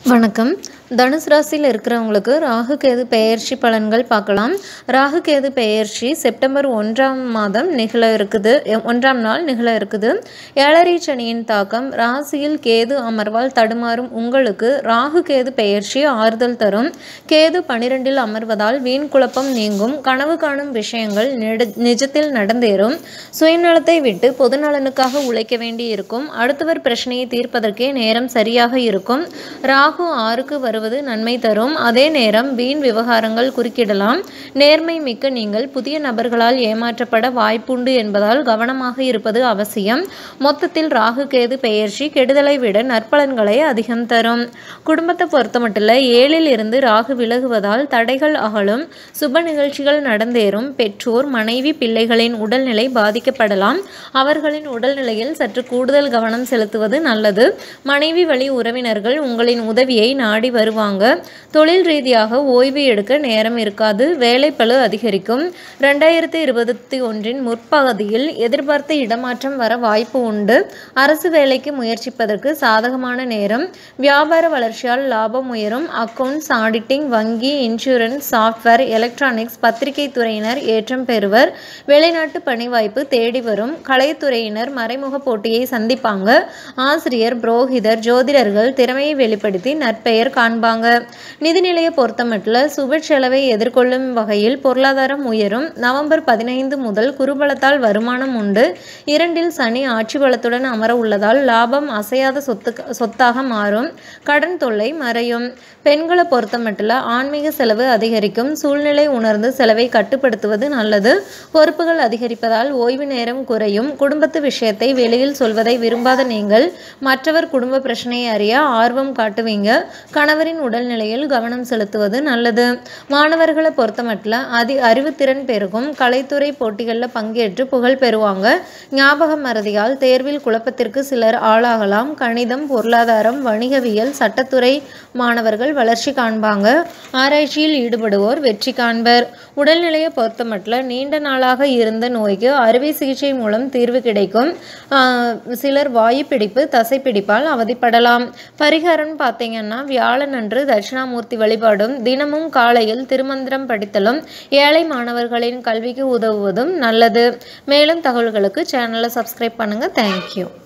வணக்கம் தனுசு ராசியில் இருக்கிறவங்களுக்கு ராகு கேது பெயர்ச்சி பலன்கள் பார்க்கலாம் ராகு கேது பெயர்ச்சி செப்டம்பர் ஒன்றாம் மாதம் நிகழ இருக்குது எ- ஒன்றாம் நாள் நிகழ இருக்குது ஏழரை சனியின் தாக்கம் ராசியில் கேது அமர்வால் தடுமாறும் உங்களுக்கு ராகு கேது பெயர்ச்சி ஆறுதல் தரும் கேது பனிரெண்டில் அமர்வதால் வீண் குழப்பம் நீங்கும் கனவு காணும் விஷயங்கள் நெடு- நிஜத்தில் நடந்தேறும் சுயநலத்தை விட்டு பொதுநலனுக்காக உழைக்க வேண்டி இருக்கும் அடுத்தவர் பிரச்சனையை தீர்ப்பதற்கே நேரம் சரியாக இருக்கும் ராகு ஆறுக்கு வருவது நன்மை தரும் அதே நேரம் வீண் விவகாரங்கள் குறுக்கிடலாம் நேர்மை மிக்க நீங்கள் புதிய நபர்களால் ஏமாற்றப்பட வாய்ப்புண்டு என்பதால் கவனமாக இருப்பது அவசியம் மொத்தத்தில் ராகு கேது பெயர்ச்சி கெடுதலை விட நற்பலன்களை அதிகம் தரும் குடும்பத்தை பொறுத்தமட்டில் ஏழில் இருந்து ராகு விலகுவதால் தடைகள் அகலும் சுப நிகழ்ச்சிகள் நடந்தேறும் பெற்றோர் மனைவி பிள்ளைகளின் உடல்நிலை பாதிக்கப்படலாம் அவர்களின் உடல்நிலையில் சற்று கூடுதல் கவனம் செலுத்துவது நல்லது மனைவி வழி உறவினர்கள் உங்களின் உதவியை நாடி வருவாங்க தொழில் ரீதியாக ஓய்வு எடுக்க நேரம் இருக்காது வேலைப்பளு அதிகரிக்கும் ரெண்டாயிரத்தி இருபத்தி ஒன்றின் முற்பகுதியில் எதிர்பார்த்த இடமாற்றம் வர வாய்ப்பு உண்டு அரசு வேலைக்கு முயற்சிப்பதற்கு சாதகமான நேரம் வியாபார வளர்ச்சியால் லாபம் உயரும் அக்கவுண்ட்ஸ் ஆடிட்டிங் வங்கி இன்சூரன்ஸ் சாஃப்ட்வேர் எலக்ட்ரானிக்ஸ் பத்திரிகை துறையினர் ஏற்றம் பெறுவர் வெளிநாட்டு பணி வாய்ப்பு தேடி வரும் கலைத்துறையினர் மறைமுக போட்டியை சந்திப்பாங்க ஆசிரியர் புரோகிதர் ஜோதிடர்கள் திறமையை வெளிப்படுத்தி நற்பெயர் காண்பாங்க நிதிநிலையை பொறுத்தமட்டில் சுப செலவை எதிர்கொள்ளும் வகையில் பொருளாதாரம் உயரும் நவம்பர் பதினைந்து முதல் குருபலத்தால் வருமானம் உண்டு இரண்டில் சனி ஆட்சி பலத்துடன் அமர உள்ளதால் லாபம் அசையாத சொத்து சொத்தாக மாறும் கடன் தொல்லை மறையும் பெண்களை பொறுத்தமட்டில் ஆன்மீக செலவு அதிகரிக்கும் சூழ்நிலை உணர்ந்து செலவை கட்டுப்படுத்துவது நல்லது பொறுப்புகள் அதிகரிப்பதால் ஓய்வு நேரம் குறையும் குடும்பத்து விஷயத்தை வெளியில் சொல்வதை விரும்பாத நீங்கள் மற்றவர் குடும்ப பிரச்சனையை அறிய ஆர்வம் காட்டுவீங்க கணவரின் உடல்நிலையில் கவனம் செலுத்துவது நல்லது மாணவர்களை பொறுத்தமட்டில் அதி அறிவுத்திறன் பெருகும் கலைத்துறை போட்டிகளில் பங்கேற்று புகழ் பெறுவாங்க ஞாபக மறதியால் தேர்வில் குழப்பத்திற்கு சிலர் ஆளாகலாம் கணிதம் பொருளாதாரம் வணிகவியல் சட்டத்துறை மாணவர்கள் வளர்ச்சி காண்பாங்க ஆராய்ச்சியில் ஈடுபடுவோர் வெற்றி காண்பர் உடல்நிலையை பொறுத்தமட்டில் நீண்ட நாளாக இருந்த நோய்க்கு அறுவை சிகிச்சை மூலம் தீர்வு கிடைக்கும் ஆஹ் சிலர் வாயு பிடிப்பு தசை பிடிப்பால் அவதிப்படலாம் பரிகாரம் பார்த்தீங்கன்னா வியாழன் அன்று தட்சிணாமூர்த்தி வழிபாடும் தினமும் காலையில் திருமந்திரம் படித்தலும் ஏழை மாணவர்களின் கல்விக்கு உதவுவதும் நல்லது மேலும் தகவல்களுக்கு சேனலை சப்ஸ்கிரைப் பண்ணுங்கள் தேங்க்யூ